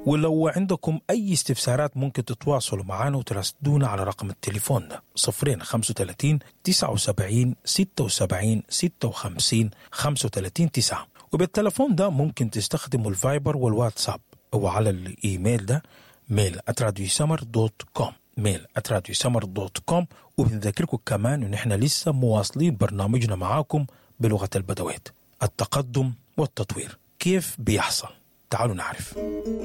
ولو عندكم أي استفسارات ممكن تتواصلوا معنا وتراسلونا على رقم التليفون ده صفرين خمسة وتلاتين تسعة وسبعين ستة وسبعين ستة وخمسين خمسة وتلاتين تسعة وبالتليفون ده ممكن تستخدموا الفايبر والواتساب أو على الإيميل ده ميل سمر دوت كوم ميل سمر دوت كوم وبنذكركم كمان إن إحنا لسه مواصلين برنامجنا معاكم بلغة البدوات التقدم والتطوير كيف بيحصل تعالوا نعرف